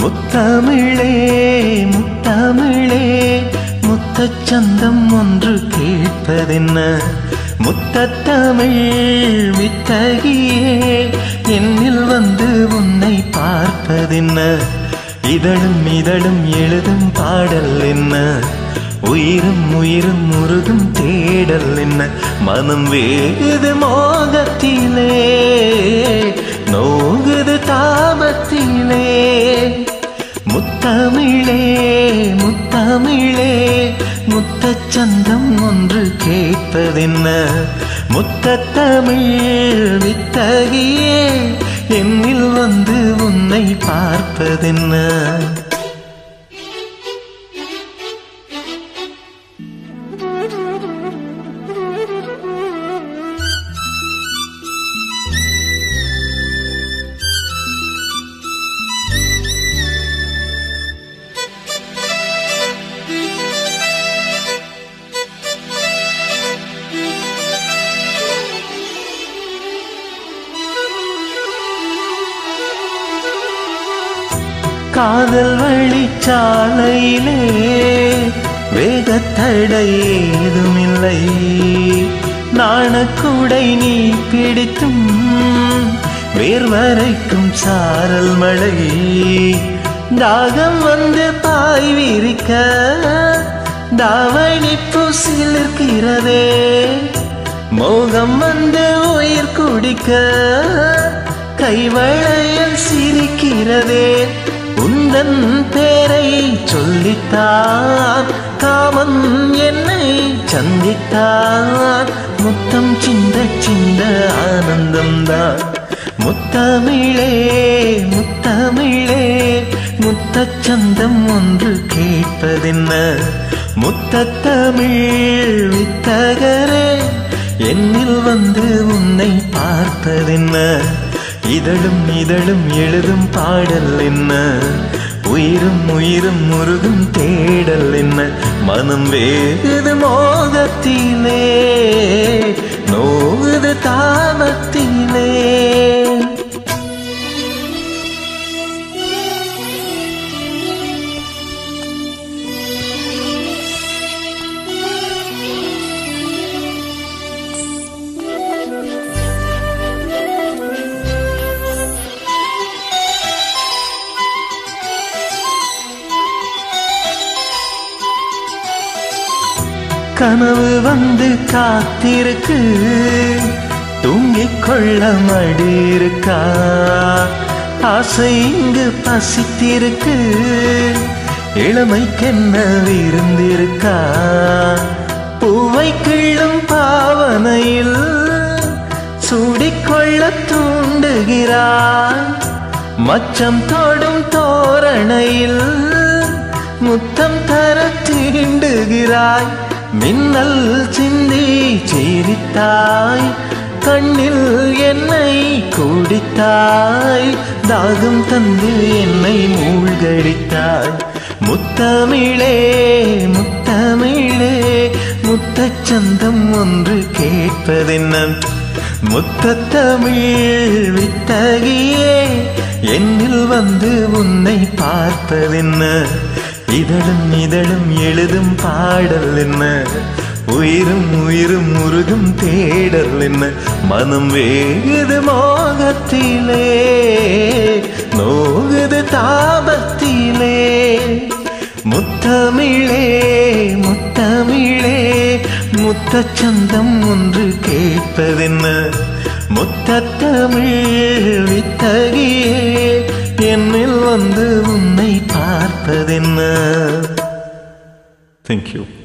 முத்தமிழே முத்தமிழே முத்தச்சந்தம் ஒன்று கேட்பதென்ன முத்தத்தமிழ் வித்தகியே என்னில் வந்து உன்னை பார்ப்பதென்ன இதழும் இதழும் எழுதும் பாடல் என்ன உயிரும் உயிரும் முருகும் தேடல் என்ன மனம் வேகுது மோகத்திலே நோகுது தாபத்திலே முத்தமிழே முத்தமிழே முத்தச்சந்தம் ஒன்று கேட்பதென்ன முத்தத்தமிழ் வித்தகியே என்னில் வந்து உன்னை பார்ப்பதென்ன காதல் வழிச்சாலையிலே வேகத்தடை ஏதுமில்லை நாணக்குடை நீ பிடித்தும் வேர்வரைக்கும் சாரல் மழை தாகம் வந்து பாய் விரிக்க தாவணி சிலிர்க்கிறதே மோகம் வந்து உயிர் குடிக்க கைவளையல் சிரிக்கிறதே உந்தன் பேரை சொல்லித்தான் காமன் என்னை சந்தித்தான் முத்தம் சிந்த சிந்த ஆனந்தம்தான் முத்தமிழே முத்தமிழே முத்தச்சந்தம் ஒன்று கேட்பதென்ன முத்தத்தமிழ் வித்தகரே என்னில் வந்து உன்னை பார்ப்பதென்ன இதழும் இதழும் எழுதும் பாடல் என்ன உயிரும் உயிரும் முருகும் தேடல் என்ன மனம் வேகுது மோகத்திலே நோகுது தாபத்திலே கனவு வந்து காத்திருக்கு தூங்கிக் கொள்ள மடி இருக்கா ஆசை இங்கு பசித்திருக்கு இளமைக்கென்ன விருந்திருக்கா பூவை கிள்ளும் பாவனையில் சூடிக்கொள்ள தூண்டுகிறாய் மச்சம் தோடும் தோரணையில் முத்தம் தர தீண்டுகிறாய் மின்னல் சிந்தி சீரித்தாய் கண்ணில் என்னை கூடித்தாய் தாகம் தந்து என்னை மூழ்கடித்தாய் முத்தமிழே முத்தமிழே முத்தச்சந்தம் ஒன்று கேட்பதென்ன முத்தத்தமிழ் வித்தகியே என்னில் வந்து உன்னை பார்ப்பதென்ன இதழும் இதழும் எழுதும் பாடல் என்ன உயிரும் உயிரும் முருகும் தேடல் என்ன மனம் வேகுது மோகத்திலே நோகுது தாபத்திலே முத்தமிழே முத்தமிழே முத்தச்சந்தம் ஒன்று கேட்பதென்ன முத்தத்தமிழ் வித்தகியே என்னில் வந்து உன்னை பார்ப்பதென்ன தேங்க்யூ